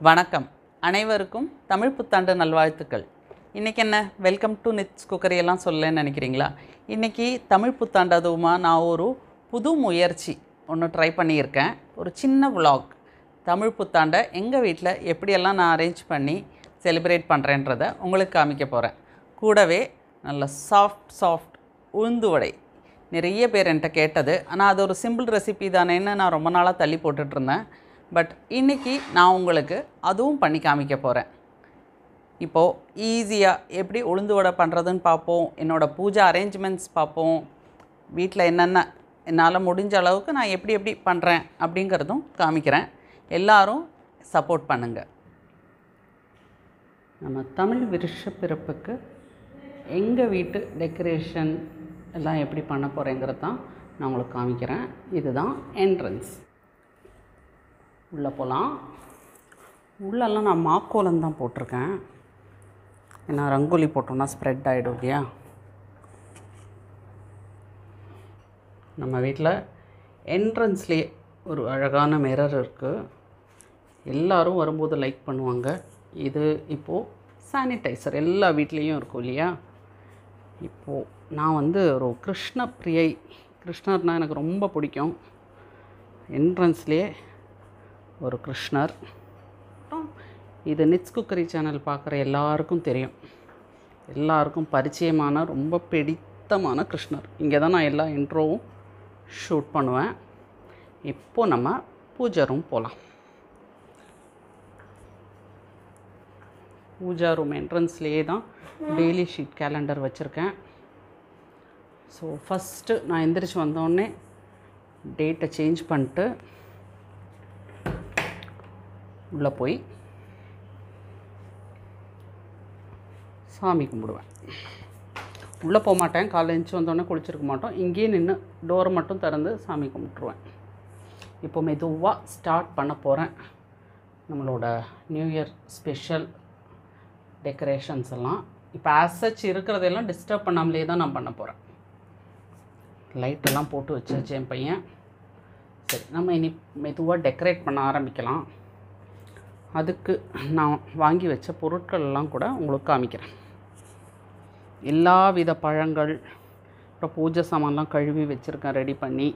வணக்கம் அனைவருக்கும் தமிழ் புத்தாண்டு நல்வாழ்த்துக்கள் இன்றைக்கி என்ன வெல்கம் டு நித்ஸ் குக்கரி எல்லாம் சொல்லலன்னு நினைக்கிறீங்களா இன்றைக்கி தமிழ் புத்தாண்டு அதுவுமா நான் ஒரு புது முயற்சி ஒன்று ட்ரை பண்ணியிருக்கேன் ஒரு சின்ன vlog தமிழ் புத்தாண்டை எங்கள் வீட்டில் எப்படியெல்லாம் நான் அரேஞ்ச் பண்ணி செலிப்ரேட் பண்ணுறேன்றதை உங்களுக்கு காமிக்க போகிறேன் கூடவே நல்ல சாஃப்ட் சாஃப்ட் உளுந்து வடை நிறைய பேர் என்கிட்ட கேட்டது ஆனால் அது ஒரு சிம்பிள் ரெசிபி தானேன்னு நான் ரொம்ப நாளாக தள்ளி போட்டுட்டு இருந்தேன் பட் இன்றைக்கி நான் உங்களுக்கு அதுவும் பண்ணி காமிக்க போகிறேன் இப்போது ஈஸியாக எப்படி உளுந்து வடை பண்ணுறதுன்னு பார்ப்போம் என்னோடய பூஜை அரேஞ்ச்மெண்ட்ஸ் பார்ப்போம் வீட்டில் என்னென்ன என்னால் முடிஞ்ச அளவுக்கு நான் எப்படி எப்படி பண்ணுறேன் அப்படிங்கிறதும் காமிக்கிறேன் எல்லாரும் சப்போர்ட் பண்ணுங்கள் நம்ம தமிழ் விருஷ பிறப்புக்கு எங்கள் வீட்டு டெக்கரேஷன் எல்லாம் எப்படி பண்ண போகிறேங்கிறது தான் நான் உங்களுக்கு காமிக்கிறேன் இதுதான் என்ட்ரன்ஸ் உள்ளே போகலாம் உள்ளெல்லாம் நான் மாக்கோலம் தான் போட்டிருக்கேன் ஏன்னா ரங்கோலி போட்டோம்னா ஸ்ப்ரெட் ஆகிடும் இல்லையா நம்ம வீட்டில் என்ட்ரன்ஸ்லேயே ஒரு அழகான மிரர் இருக்குது எல்லாரும் வரும்போது லைக் பண்ணுவாங்க இது இப்போது சானிடைசர் எல்லா வீட்லேயும் இருக்கும் இல்லையா இப்போது நான் வந்து ஒரு கிருஷ்ண பிரியை கிருஷ்ணர்னால் எனக்கு ரொம்ப பிடிக்கும் என்ட்ரன்ஸ்லேயே ஒரு கிருஷ்ணர் அப்புறம் இது நிட்ஸ் குக்கரி சேனல் பார்க்குற எல்லாருக்கும் தெரியும் எல்லாருக்கும் பரிச்சயமான ரொம்ப பிடித்தமான கிருஷ்ணர் இங்கே தான் நான் எல்லா இன்ட்ரோவும் ஷூட் பண்ணுவேன் இப்போது நம்ம பூஜை ரூம் போகலாம் பூஜா ரூம் என்ட்ரன்ஸ்லேயே தான் டெய்லி ஷீட் கேலண்டர் வச்சுருக்கேன் ஸோ ஃபஸ்ட்டு நான் எந்திரிச்சு வந்தோடனே டேட்டை சேஞ்ச் பண்ணிட்டு உள்ளே போய் சாமி கும்பிடுவேன் உள்ளே போக மாட்டேன் காலைல எழுந்துச்சி வந்தோடனே குளிச்சிருக்க மாட்டோம் இங்கேயே நின்று டோரை மட்டும் திறந்து சாமி கும்பிட்ருவேன் இப்போ மெதுவாக ஸ்டார்ட் பண்ண போகிறேன் நம்மளோட நியூ இயர் ஸ்பெஷல் டெக்கரேஷன்ஸ் எல்லாம் இப்போ ஆசச் இருக்கிறதெல்லாம் டிஸ்டர்ப் பண்ணாமலே தான் நான் பண்ண போகிறேன் லைட்டெல்லாம் போட்டு வச்சாச்சு என் பையன் சரி நம்ம இனி மெதுவாக டெக்கரேட் பண்ண ஆரம்பிக்கலாம் அதுக்கு நான் வாங்கி வச்ச பொருட்கள் எல்லாம் கூட உங்களுக்கு காமிக்கிறேன் எல்லா வித பழங்கள் அப்புறம் பூஜை சாமான்லாம் கழுவி வச்சுருக்கேன் ரெடி பண்ணி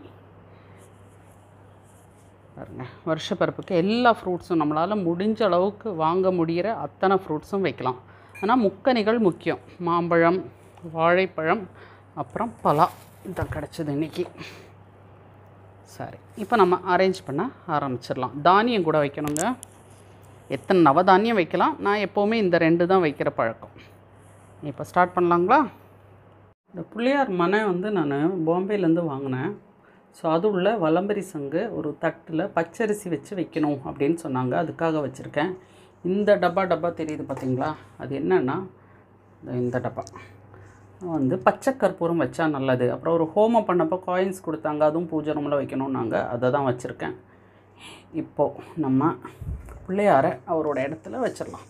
பாருங்க வருஷ பிறப்புக்கு எல்லா ஃப்ரூட்ஸும் நம்மளால் முடிஞ்ச அளவுக்கு வாங்க முடிகிற அத்தனை ஃப்ரூட்ஸும் வைக்கலாம் ஆனால் முக்கனிகள் முக்கியம் மாம்பழம் வாழைப்பழம் அப்புறம் பலா இதான் கிடச்சிது இன்றைக்கி சரி இப்போ நம்ம அரேஞ்ச் பண்ண ஆரம்பிச்சிடலாம் தானியம் கூட வைக்கணுங்க எத்தனை நவதானியம் வைக்கலாம் நான் எப்போவுமே இந்த ரெண்டு தான் வைக்கிற பழக்கம் இப்போ ஸ்டார்ட் பண்ணலாங்களா இந்த புள்ளியார் மனை வந்து நான் பாம்பேலேருந்து வாங்கினேன் ஸோ அது உள்ள வலம்பரி சங்கு ஒரு தட்டில் பச்சரிசி வச்சு வைக்கணும் அப்படின்னு சொன்னாங்க அதுக்காக வச்சுருக்கேன் இந்த டப்பா டப்பா தெரியுது பார்த்தீங்களா அது என்னென்னா இந்த டப்பா வந்து பச்சை கற்பூரம் வச்சா நல்லது அப்புறம் ஒரு ஹோமம் பண்ணப்போ காயின்ஸ் கொடுத்தாங்க அதுவும் பூஜை ரூமில் வைக்கணும்னாங்க அதை தான் வச்சுருக்கேன் இப்போது நம்ம பிள்ளையாரை அவரோட இடத்துல வச்சிடலாம்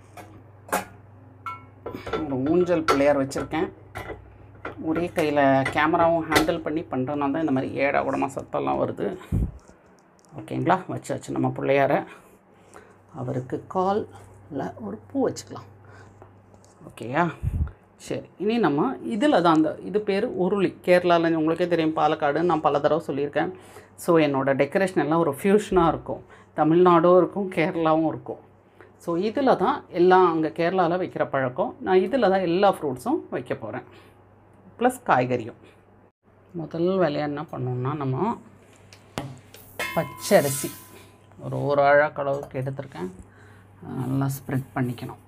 ஒரு ஊஞ்சல் பிள்ளையார் வச்சுருக்கேன் ஒரே கையில் கேமராவும் ஹேண்டில் பண்ணி பண்ணுறதுனால தான் இந்த மாதிரி ஏடா கூடமாக சத்தம்லாம் வருது ஓகேங்களா வச்சாச்சு நம்ம பிள்ளையார அவருக்கு காலில் ஒரு பூ வச்சுக்கலாம் ஓகேயா சரி இனி நம்ம இதில் தான் அந்த இது பேர் உருளி கேரளாவில் உங்களுக்கே தெரியும் பாலக்காடு நான் பல தடவை சொல்லியிருக்கேன் ஸோ என்னோடய டெக்கரேஷன் எல்லாம் ஒரு ஃப்யூஷனாக இருக்கும் தமிழ்நாடும் இருக்கும் கேரளாவும் இருக்கும் ஸோ இதில் தான் எல்லாம் அங்கே கேரளாவில் வைக்கிற பழக்கம் நான் இதில் தான் எல்லா ஃப்ரூட்ஸும் வைக்க போகிறேன் ப்ளஸ் காய்கறியும் முதல் வேலையாக என்ன பண்ணோம்னா நம்ம பச்சரிசி ஒரு ஒரு அழகு அளவுக்கு எடுத்திருக்கேன் நல்லா ஸ்ப்ரெட் பண்ணிக்கணும்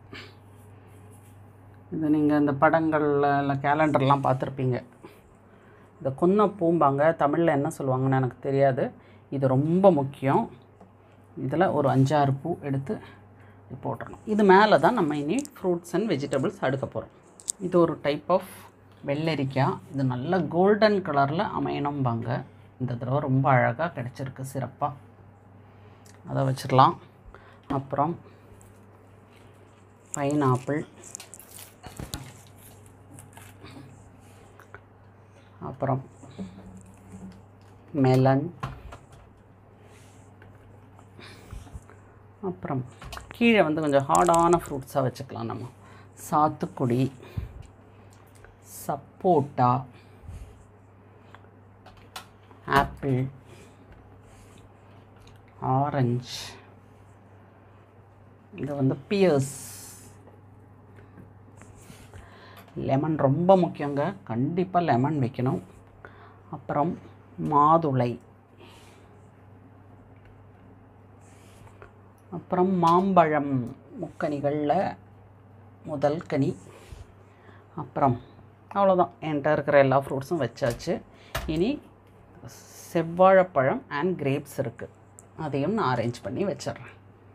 இது நீங்கள் இந்த படங்களில் இல்லை கேலண்டர்லாம் பார்த்துருப்பீங்க இந்த கொன்ன பூம்பாங்க தமிழில் என்ன சொல்லுவாங்கன்னு எனக்கு தெரியாது இது ரொம்ப முக்கியம் இதில் ஒரு அஞ்சாறு பூ எடுத்து போட்டுறணும் இது மேலே தான் நம்ம இனி ஃப்ரூட்ஸ் அண்ட் வெஜிடபிள்ஸ் அடுக்க போகிறோம் இது ஒரு டைப் ஆஃப் வெள்ளரிக்காய் இது நல்ல கோல்டன் கலரில் அமையணும்பாங்க இந்த தடவை ரொம்ப அழகாக கிடச்சிருக்கு சிறப்பாக அதை வச்சிடலாம் அப்புறம் பைனாப்பிள் அப்புறம் மெலன் அப்புறம் கீழே வந்து கொஞ்சம் ஹார்டான ஃப்ரூட்ஸாக வச்சுக்கலாம் நம்ம சாத்துக்குடி சப்போட்டா ஆப்பிள் ஆரஞ்சு இது வந்து பியர்ஸ் லெமன் ரொம்ப முக்கியங்க கண்டிப்பாக லெமன் வைக்கணும் அப்புறம் மாதுளை அப்புறம் மாம்பழம் முக்கனிகளில் முதல் கனி அப்புறம் அவ்வளோதான் என்கிட்ட இருக்கிற எல்லா ஃப்ரூட்ஸும் வச்சாச்சு இனி செவ்வாழைப்பழம் அண்ட் கிரேப்ஸ் இருக்குது அதையும் நான் அரேஞ்ச் பண்ணி வச்சிடுறேன்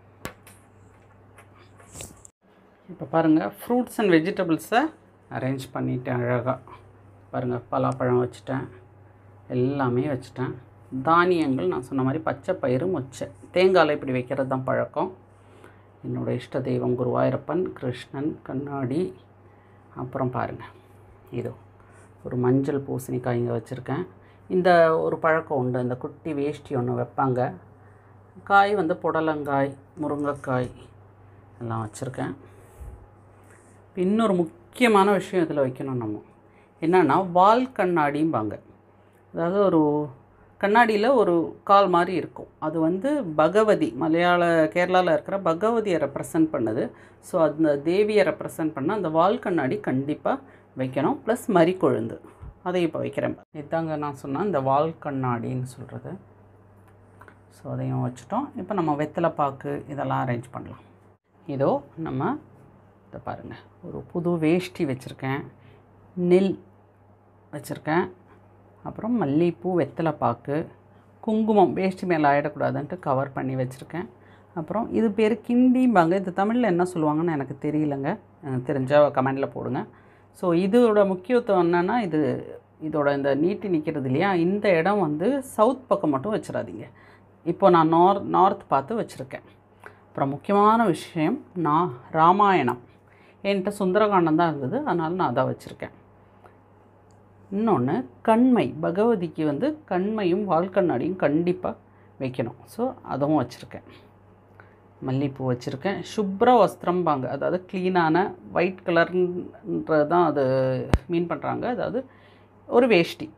இப்போ பாருங்கள் ஃப்ரூட்ஸ் அண்ட் வெஜிடபிள்ஸை அரேஞ்ச் பண்ணிட்டேன் அழகாக பாருங்கள் பலாப்பழம் வச்சுட்டேன் எல்லாமே வச்சுட்டேன் தானியங்கள் நான் சொன்ன மாதிரி பச்சை பயிறு மொச்சை தேங்காயில் இப்படி வைக்கிறது தான் பழக்கம் என்னோட இஷ்ட தெய்வம் குருவாயூரப்பன் கிருஷ்ணன் கண்ணாடி அப்புறம் பாருங்கள் இதோ ஒரு மஞ்சள் பூசணிக்காய் இங்கே வச்சுருக்கேன் இந்த ஒரு பழக்கம் உண்டு இந்த குட்டி வேஷ்டி ஒன்று வைப்பாங்க காய் வந்து புடலங்காய் முருங்கைக்காய் எல்லாம் வச்சுருக்கேன் இன்னொரு முக்கியமான விஷயம் இதில் வைக்கணும் நம்ம என்னென்னா வால் கண்ணாடிம்பாங்க அதாவது ஒரு கண்ணாடியில் ஒரு கால் மாதிரி இருக்கும் அது வந்து பகவதி மலையாள கேரளாவில் இருக்கிற பகவதியை ரெப்ரசன்ட் பண்ணுது ஸோ அந்த தேவியை ரெப்ரசன்ட் பண்ண அந்த வால் கண்ணாடி கண்டிப்பாக வைக்கணும் ப்ளஸ் மறிக்கொழுந்து அதை இப்போ வைக்கிறேன் இதாங்க நான் சொன்னேன் இந்த வால் கண்ணாடின்னு சொல்கிறது ஸோ அதையும் வச்சுட்டோம் இப்போ நம்ம வெத்தலை பாக்கு இதெல்லாம் அரேஞ்ச் பண்ணலாம் இதோ நம்ம இதை பாருங்கள் ஒரு புது வேஷ்டி வச்சுருக்கேன் நெல் வச்சுருக்கேன் அப்புறம் மல்லிகைப்பூ வெத்தலை பாக்கு குங்குமம் வேஷ்டி மேலே ஆகிடக்கூடாதுன்ட்டு கவர் பண்ணி வச்சுருக்கேன் அப்புறம் இது பேர் கிண்டிம்பாங்க இது தமிழில் என்ன சொல்லுவாங்கன்னு எனக்கு தெரியலங்க எனக்கு தெரிஞ்சால் கமெண்டில் போடுங்க ஸோ இதோட முக்கியத்துவம் என்னென்னா இது இதோட இந்த நீட்டி நிற்கிறது இல்லையா இந்த இடம் வந்து சவுத் பக்கம் மட்டும் வச்சிடாதீங்க இப்போ நான் நார்த் நார்த் பார்த்து வச்சுருக்கேன் அப்புறம் முக்கியமான விஷயம் நான் ராமாயணம் என்கிட்ட சுந்தரகாண்டம் தான் இருந்தது அதனால் நான் அதை வச்சுருக்கேன் இன்னொன்று கண்மை பகவதிக்கு வந்து கண்மையும் வால்கண்ணாடியும் கண்டிப்பாக வைக்கணும் ஸோ அதுவும் வச்சுருக்கேன் மல்லிகைப்பூ வச்சுருக்கேன் சுப்ர வஸ்திரம்பாங்க அதாவது க்ளீனான ஒயிட் கலர்ன்றது தான் அது மீன் பண்ணுறாங்க அதாவது ஒரு வேஷ்டி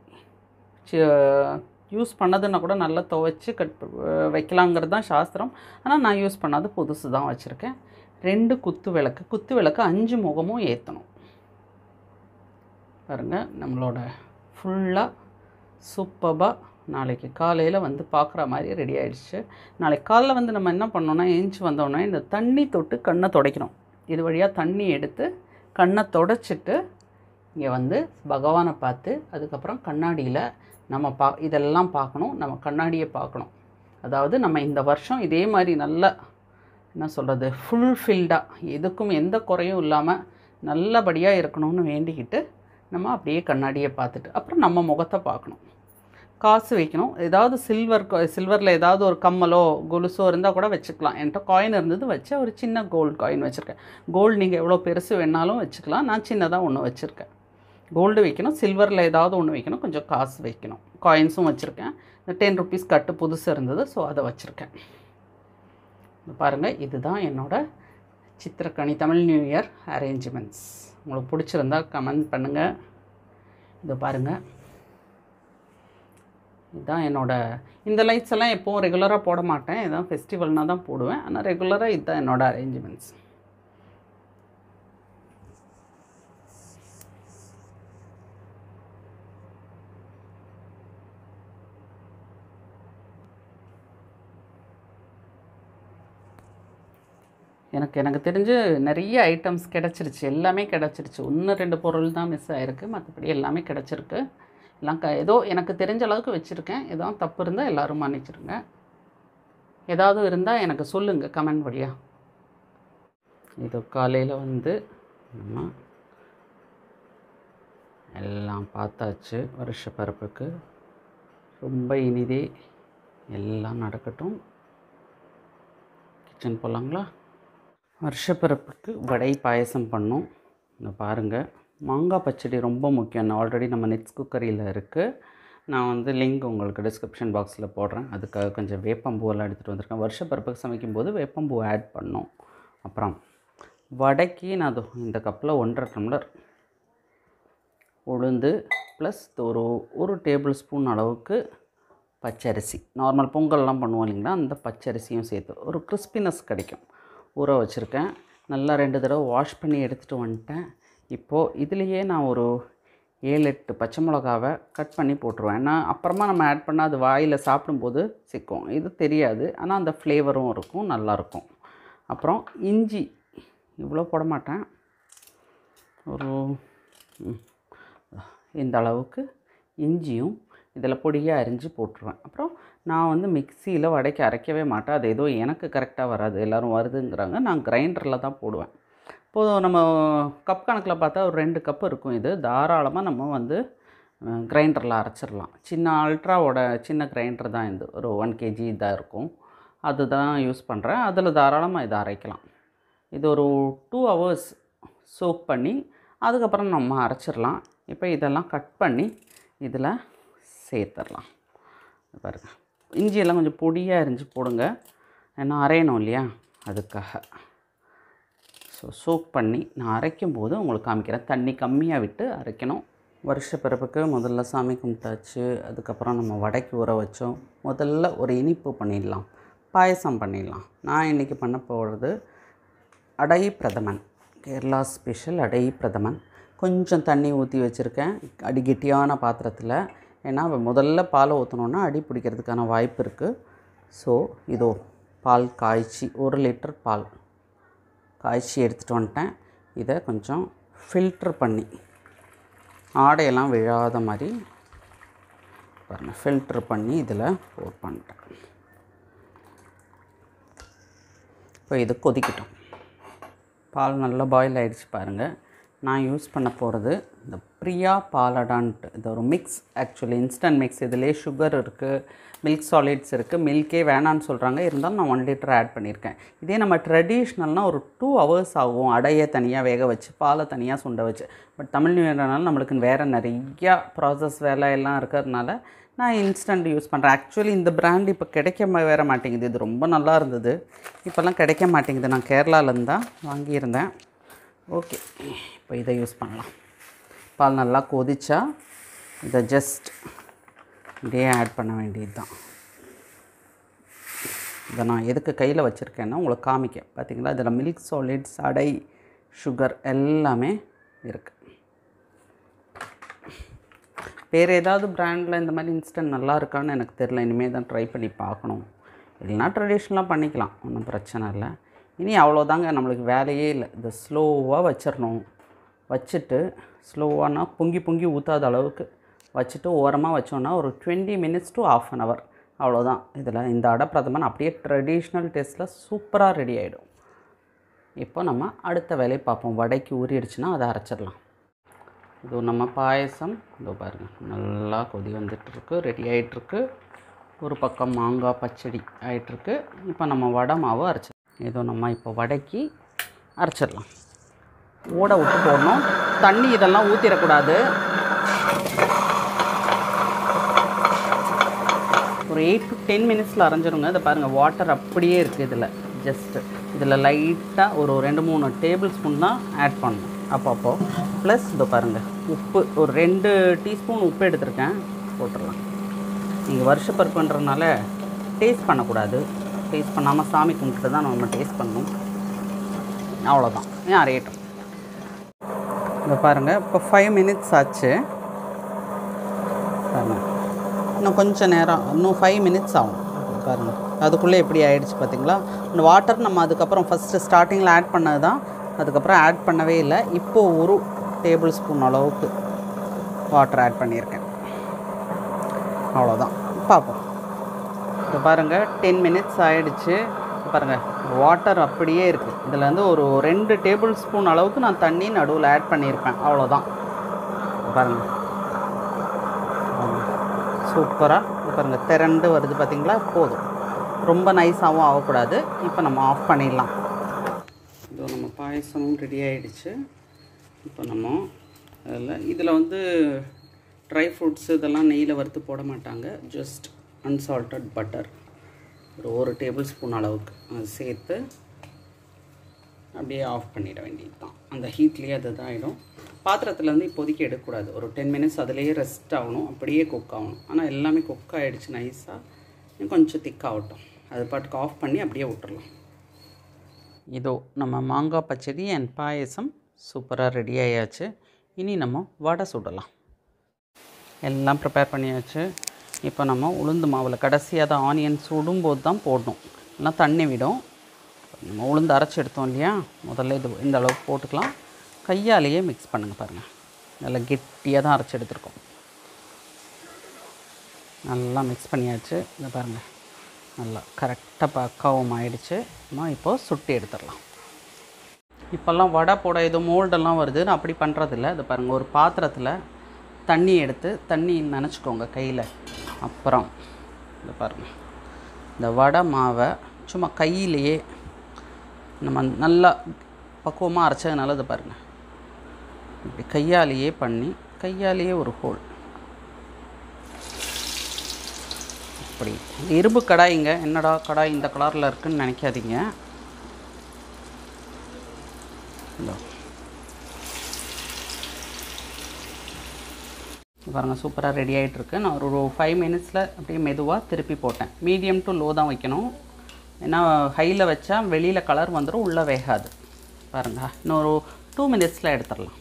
யூஸ் பண்ணதுன்னா கூட நல்லா துவைச்சி கட் வைக்கலாங்கிறது தான் சாஸ்திரம் ஆனால் நான் யூஸ் பண்ணாது புதுசு தான் வச்சுருக்கேன் ரெண்டு குத்து விளக்கு குத்து விளக்கு அஞ்சு முகமும் ஏற்றணும் பாருங்கள் நம்மளோட ஃபுல்லாக சூப்பராக நாளைக்கு காலையில் வந்து பார்க்குற மாதிரி ரெடி ஆயிடுச்சு நாளைக்கு காலைல வந்து நம்ம என்ன பண்ணோம்னா ஏஞ்சி வந்தோடனே இந்த தண்ணி தொட்டு கண்ணை துடைக்கணும் இது வழியாக தண்ணி எடுத்து கண்ணை தொடச்சிட்டு இங்கே வந்து பகவானை பார்த்து அதுக்கப்புறம் கண்ணாடியில் நம்ம பா இதெல்லாம் பார்க்கணும் நம்ம கண்ணாடியை பார்க்கணும் அதாவது நம்ம இந்த வருஷம் இதே மாதிரி நல்லா என்ன சொல்கிறது ஃபுல்ஃபில்டாக எதுக்கும் எந்த குறையும் இல்லாமல் நல்லபடியாக இருக்கணும்னு வேண்டிக்கிட்டு நம்ம அப்படியே கண்ணாடியை பார்த்துட்டு அப்புறம் நம்ம முகத்தை பார்க்கணும் காசு வைக்கணும் ஏதாவது சில்வர் சில்வரில் ஏதாவது ஒரு கம்மலோ கொலுசோ இருந்தால் கூட வச்சுக்கலாம் என்கிட்ட காயின் இருந்தது வச்சு ஒரு சின்ன கோல்டு காயின் வச்சுருக்கேன் கோல்டு நீங்கள் எவ்வளோ பெருசு வேணாலும் வச்சுக்கலாம் நான் சின்னதாக ஒன்று வச்சுருக்கேன் கோல்டு வைக்கணும் சில்வரில் ஏதாவது ஒன்று வைக்கணும் கொஞ்சம் காசு வைக்கணும் காயின்ஸும் வச்சுருக்கேன் இந்த டென் ருபீஸ் கட்டு புதுசு இருந்தது ஸோ அதை வச்சுருக்கேன் பாருங்கள் இதுதான் என்னோட சித்திரக்கணி தமிழ் நியூ இயர் அரேஞ்ச்மெண்ட்ஸ் உங்களுக்கு பிடிச்சிருந்தா கமெண்ட் பண்ணுங்கள் இது பாருங்கள் இதுதான் என்னோட இந்த லைட்ஸ் எல்லாம் எப்போவும் ரெகுலராக போட மாட்டேன் இதான் ஃபெஸ்டிவல்னால் தான் போடுவேன் ஆனால் ரெகுலராக இதுதான் என்னோட அரேஞ்ச்மெண்ட்ஸ் எனக்கு எனக்கு தெரிஞ்சு நிறைய ஐட்டம்ஸ் கிடச்சிருச்சு எல்லாமே கிடச்சிருச்சு ஒன்று ரெண்டு பொருள் தான் மிஸ் ஆகிருக்கு மற்றபடி எல்லாமே கிடச்சிருக்கு எல்லாம் க ஏதோ எனக்கு தெரிஞ்ச அளவுக்கு வச்சுருக்கேன் ஏதோ தப்பு இருந்தால் எல்லோரும் மன்னிச்சிருங்க ஏதாவது இருந்தால் எனக்கு சொல்லுங்கள் கமெண்ட் வழியாக இது காலையில் வந்து நம்ம எல்லாம் பார்த்தாச்சு வருஷ பிறப்புக்கு ரொம்ப இனிதே எல்லாம் நடக்கட்டும் கிச்சன் போகலாங்களா வருஷப்பிறப்புக்கு வடை பாயசம் பண்ணோம் இந்த பாருங்கள் மாங்காய் பச்சடி ரொம்ப முக்கியம் ஆல்ரெடி நம்ம நெட்ஸ் குக்கரியில் இருக்குது நான் வந்து லிங்க் உங்களுக்கு டிஸ்கிரிப்ஷன் பாக்ஸில் போடுறேன் அதுக்காக கொஞ்சம் வேப்பம்பூவெல்லாம் எடுத்துகிட்டு வந்திருக்கேன் வருஷ பருப்புக்கு சமைக்கும்போது வேப்பம்பூ ஆட் பண்ணோம் அப்புறம் வடைக்கு நான் அது இந்த கப்பில் ஒன்றரை டம்ளர் உளுந்து ப்ளஸ் ஒரு ஒரு டேபிள் ஸ்பூன் அளவுக்கு பச்சரிசி நார்மல் பொங்கல்லாம் பண்ணுவோம் இல்லைங்களா அந்த பச்சரிசியும் சேர்த்து ஒரு கிறிஸ்பினஸ் கிடைக்கும் ஊற வச்சுருக்கேன் நல்லா ரெண்டு தடவை வாஷ் பண்ணி எடுத்துகிட்டு வந்துட்டேன் இப்போது இதுலேயே நான் ஒரு ஏழு எட்டு பச்சை மிளகாவை கட் பண்ணி போட்டுருவேன் ஏன்னா அப்புறமா நம்ம ஆட் பண்ணால் அது வாயில் சாப்பிடும்போது சிக்கும் இது தெரியாது ஆனால் அந்த ஃப்ளேவரும் இருக்கும் நல்லாயிருக்கும் அப்புறம் இஞ்சி இவ்வளோ போட மாட்டேன் ஒரு ம், இந்த அளவுக்கு இஞ்சியும் இதில் பொடியாக அரிஞ்சு போட்டுருவேன் அப்புறம் நான் வந்து மிக்சியில் வடைக்கு அரைக்கவே மாட்டேன் அது ஏதோ எனக்கு கரெக்டாக வராது எல்லோரும் வருதுங்கிறாங்க நான் கிரைண்டரில் தான் போடுவேன் இப்போது நம்ம கப் கணக்கில் பார்த்தா ஒரு ரெண்டு கப் இருக்கும் இது தாராளமாக நம்ம வந்து கிரைண்டரில் அரைச்சிடலாம் சின்ன அல்ட்ராவோட சின்ன கிரைண்டர் தான் இது ஒரு ஒன் கேஜி இதாக இருக்கும் அதுதான் யூஸ் பண்ணுறேன் அதில் தாராளமாக இதை அரைக்கலாம் இது ஒரு டூ ஹவர்ஸ் சோக் பண்ணி அதுக்கப்புறம் நம்ம அரைச்சிடலாம் இப்போ இதெல்லாம் கட் பண்ணி இதில் சேர்த்துடலாம் இது பாருங்க இஞ்சியெல்லாம் கொஞ்சம் பொடியாக அரிஞ்சு போடுங்க ஏன்னா அரையணும் இல்லையா அதுக்காக ஸோ சோக் பண்ணி நான் அரைக்கும் போது உங்களுக்கு காமிக்கிறேன் தண்ணி கம்மியாக விட்டு அரைக்கணும் வருஷ பிறப்புக்கு முதல்ல சாமி கும்பிட்டாச்சு அதுக்கப்புறம் நம்ம வடைக்கு ஊற வச்சோம் முதல்ல ஒரு இனிப்பு பண்ணிடலாம் பாயசம் பண்ணிடலாம் நான் இன்றைக்கி பண்ண போகிறது அடை பிரதமன் கேரளா ஸ்பெஷல் அடை பிரதமன் கொஞ்சம் தண்ணி ஊற்றி வச்சுருக்கேன் அடி கெட்டியான பாத்திரத்தில் ஏன்னா முதல்ல பாலை ஊற்றினோன்னா அடி பிடிக்கிறதுக்கான வாய்ப்பு இருக்குது ஸோ இதோ பால் காய்ச்சி ஒரு லிட்டர் பால் காய்ச்சி எடுத்துகிட்டு வந்துட்டேன் இதை கொஞ்சம் ஃபில்ட்ரு பண்ணி ஆடையெல்லாம் விழாத மாதிரி பாருங்கள் ஃபில்ட்ரு பண்ணி இதில் போர் பண்ணிட்டேன் இப்போ இது கொதிக்கட்டும் பால் நல்லா பாயில் ஆகிடுச்சு பாருங்கள் நான் யூஸ் பண்ண போகிறது இந்த பிரியா பாலடான்ட்டு இது ஒரு மிக்ஸ் ஆக்சுவலி இன்ஸ்டன்ட் மிக்ஸ் இதிலே சுகர் இருக்குது மில்க் சாலிட்ஸ் இருக்குது மில்கே வேணான்னு சொல்கிறாங்க இருந்தாலும் நான் ஒன் லிட்டர் ஆட் பண்ணியிருக்கேன் இதே நம்ம ட்ரெடிஷ்னல்னால் ஒரு டூ ஹவர்ஸ் ஆகும் அடையை தனியாக வேக வச்சு பாலை தனியாக சுண்ட வச்சு பட் தமிழ் நியூயர்னால நம்மளுக்கு வேறு நிறையா ப்ராசஸ் வேலை எல்லாம் இருக்கிறதுனால நான் இன்ஸ்டன்ட் யூஸ் பண்ணுறேன் ஆக்சுவலி இந்த பிராண்ட் இப்போ கிடைக்க ம- வேற மாட்டேங்குது இது ரொம்ப நல்லா இருந்தது இப்போல்லாம் கிடைக்க மாட்டேங்குது நான் கேரளாலேருந்து தான் வாங்கியிருந்தேன் ஓகே இப்போ இதை யூஸ் பண்ணலாம் பால் நல்லா கொதிச்சா இதை ஜஸ்ட் இப்படியே ஆட் பண்ண வேண்டியது தான் இதை நான் எதுக்கு கையில் வச்சுருக்கேன்னா உங்களுக்கு காமிக்க பார்த்தீங்களா இதில் மில்க் சாலிட்ஸ் அடை சுகர் எல்லாமே இருக்குது வேறு ஏதாவது பிராண்டில் இந்த மாதிரி இன்ஸ்டன்ட் நல்லா இருக்கான்னு எனக்கு தெரில இனிமேல் தான் ட்ரை பண்ணி பார்க்கணும் இல்லைனா ட்ரெடிஷ்னலாக பண்ணிக்கலாம் ஒன்றும் பிரச்சனை இல்லை இனி அவ்வளோதாங்க நம்மளுக்கு வேலையே இல்லை இதை ஸ்லோவாக வச்சிடணும் வச்சுட்டு ஸ்லோவானா பொங்கி பொங்கி ஊற்றாத அளவுக்கு வச்சுட்டு ஓரமாக வச்சோன்னா ஒரு twenty minutes to half an hour அவ்வளோதான் இதில் இந்த அடை பிரதமன் அப்படியே ட்ரெடிஷ்னல் டேஸ்ட்டில் சூப்பராக ரெடி ஆகிடும் இப்போ நம்ம அடுத்த வேலையை பார்ப்போம் வடைக்கு ஊறிடுச்சுன்னா அதை அரைச்சிடலாம் இது நம்ம பாயசம் இதோ பாருங்கள் நல்லா கொதி வந்துட்டுருக்கு ரெடி ஆகிட்டுருக்கு ஒரு பக்கம் மாங்காய் பச்சடி ஆகிட்டுருக்கு இப்போ நம்ம வடை மாவு அரைச்சி ஏதோ நம்ம இப்போ வடைக்கு அரைச்சிடலாம் ஓட விட்டு போடணும் தண்ணி இதெல்லாம் ஊற்றிடக்கூடாது ஒரு எயிட் டு டென் மினிட்ஸில் அரைஞ்சிருங்க இதை பாருங்கள் வாட்டர் அப்படியே இருக்குது இதில் ஜஸ்ட்டு இதில் லைட்டாக ஒரு ரெண்டு மூணு டேபிள் ஸ்பூன் தான் ஆட் பண்ணணும் அப்பப்போ ப்ளஸ் இதோ பாருங்கள் உப்பு ஒரு ரெண்டு டீஸ்பூன் உப்பு எடுத்திருக்கேன் போட்டுடலாம் நீங்கள் வருஷப்பருப்புன்றதுனால டேஸ்ட் பண்ணக்கூடாது டேஸ்ட் பண்ணாமல் சாமி கும்பிட்டு தான் நம்ம டேஸ்ட் பண்ணணும் அவ்வளோதான் ஏன் அரையட்டும் இதை பாருங்கள் இப்போ ஃபைவ் மினிட்ஸ் ஆச்சு பாருங்கள் இன்னும் கொஞ்சம் நேரம் இன்னும் ஃபைவ் மினிட்ஸ் ஆகும் பாருங்கள் அதுக்குள்ளே எப்படி ஆயிடுச்சு பார்த்தீங்களா இந்த வாட்டர் நம்ம அதுக்கப்புறம் ஃபஸ்ட்டு ஸ்டார்டிங்கில் ஆட் பண்ணது தான் அதுக்கப்புறம் ஆட் பண்ணவே இல்லை இப்போது ஒரு டேபிள் ஸ்பூன் அளவுக்கு வாட்டர் ஆட் பண்ணியிருக்கேன் அவ்வளோதான் பார்ப்போம் இப்போ பாருங்கள் டென் மினிட்ஸ் ஆயிடுச்சு இப்ப பாருங்கள் வாட்டர் அப்படியே இருக்குது இதில் வந்து ஒரு ரெண்டு டேபிள் ஸ்பூன் அளவுக்கு நான் தண்ணி நடுவில் ஆட் பண்ணியிருப்பேன் அவ்வளோதான் இப்ப பாருங்கள் சூப்பராக இது பாருங்கள் திரண்டு வருது பார்த்தீங்களா போதும் ரொம்ப நைஸாகவும் ஆகக்கூடாது இப்போ நம்ம ஆஃப் பண்ணிடலாம் இதோ நம்ம பாயசமும் ரெடி ஆயிடுச்சு இப்போ நம்ம அதில் இதில் வந்து ட்ரை ஃப்ரூட்ஸ் இதெல்லாம் நெய்யில் வறுத்து போட மாட்டாங்க ஜஸ்ட் அன்சால்ட்டட் பட்டர் ஒரு ஒரு டேபிள் ஸ்பூன் அளவுக்கு அது சேர்த்து அப்படியே ஆஃப் பண்ணிட வேண்டியது தான் அந்த ஹீட்லேயே அது இதாகிடும் பாத்திரத்துலேருந்து இப்போதைக்கு எடுக்கக்கூடாது ஒரு டென் மினிட்ஸ் அதிலேயே ரெஸ்ட் ஆகணும் அப்படியே குக் ஆகணும் ஆனால் எல்லாமே குக் ஆகிடுச்சு நைஸாக கொஞ்சம் திக்காகட்டும் அது பாட்டுக்கு ஆஃப் பண்ணி அப்படியே விட்டுறலாம் இதோ நம்ம மாங்காய் பச்சடி அண்ட் பாயசம் சூப்பராக ரெடி ஆயாச்சு இனி நம்ம வடை சுடலாம் எல்லாம் ப்ரிப்பேர் பண்ணியாச்சு இப்போ நம்ம உளுந்து மாவில் கடைசியாக தான் ஆனியன் சுடும்போது தான் போடணும் இல்லைனா தண்ணி விடும் நம்ம உளுந்து அரைச்சி எடுத்தோம் இல்லையா முதல்ல இது இந்த அளவுக்கு போட்டுக்கலாம் கையாலேயே மிக்ஸ் பண்ணுங்கள் பாருங்கள் நல்லா கெட்டியாக தான் அரைச்சி எடுத்துருக்கோம் நல்லா மிக்ஸ் பண்ணியாச்சு இதை பாருங்கள் நல்லா கரெக்டாக பக்காவும் ஆயிடுச்சு நம்ம இப்போது சுட்டி எடுத்துடலாம் இப்போல்லாம் வடை போட ஏதோ மோல்டெல்லாம் வருது நான் அப்படி பண்ணுறதில்ல இது பாருங்கள் ஒரு பாத்திரத்தில் தண்ணி எடுத்து தண்ணி நினச்சிக்கோங்க கையில் அப்புறம் இது பாருங்கள் இந்த வடை மாவை சும்மா கையிலேயே நம்ம நல்லா பக்குவமாக அரைச்சதுனால இது பாருங்கள் இப்படி கையாலேயே பண்ணி கையாலேயே ஒரு ஹோல் இப்படி இந்த இரும்பு கடாய்ங்க என்னடா கடாய் இந்த கலரில் இருக்குன்னு நினைக்காதீங்க இதோ பாருங்கள் சூப்பராக ரெடி ஆகிட்டுருக்கு நான் ஒரு ஃபைவ் மினிட்ஸில் அப்படியே மெதுவாக திருப்பி போட்டேன் மீடியம் டு லோ தான் வைக்கணும் ஏன்னா ஹையில் வச்சா வெளியில் கலர் வந்துடும் உள்ளே வேகாது பாருங்கள் இன்னொரு டூ மினிட்ஸில் எடுத்துடலாம்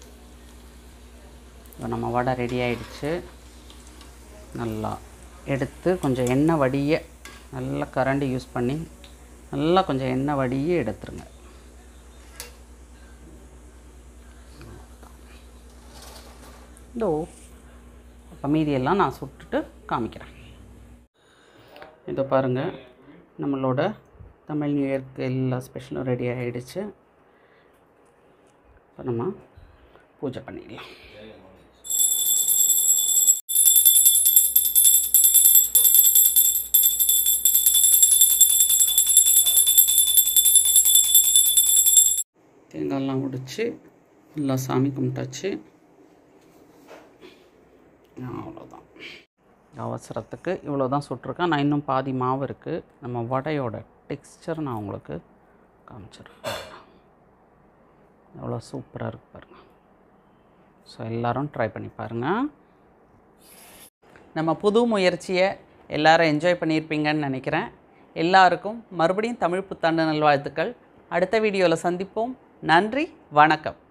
இப்போ நம்ம வடை ரெடி ஆயிடுச்சு நல்லா எடுத்து கொஞ்சம் எண்ணெய் வடிய நல்லா கரண்டி யூஸ் பண்ணி நல்லா கொஞ்சம் எண்ணெய் வடிய எடுத்துருங்க இதோ அப்போ மீதியெல்லாம் நான் சுட்டுட்டு காமிக்கிறேன் இதோ பாருங்கள் நம்மளோட தமிழ் நியூ இயர்க்கு எல்லா ஸ்பெஷலும் ரெடி ஆகிடுச்சு இப்போ நம்ம பூஜை பண்ணிடலாம் தேங்காயெல்லாம் உடைச்சி எல்லாம் சாமி கும்பிட்டாச்சு அவ்வளோதான் அவசரத்துக்கு இவ்வளோ தான் சுட்டிருக்கேன் நான் இன்னும் பாதி மாவு இருக்குது நம்ம வடையோட டெக்ஸ்சர் நான் உங்களுக்கு காமிச்சிடுறேன் எவ்வளோ சூப்பராக இருக்கு பாருங்கள் ஸோ எல்லோரும் ட்ரை பண்ணி பாருங்கள் நம்ம புது முயற்சியை எல்லாரும் என்ஜாய் பண்ணியிருப்பீங்கன்னு நினைக்கிறேன் எல்லாருக்கும் மறுபடியும் தமிழ் புத்தாண்டு நல்வாழ்த்துக்கள் அடுத்த வீடியோவில் சந்திப்போம் நன்றி வணக்கம்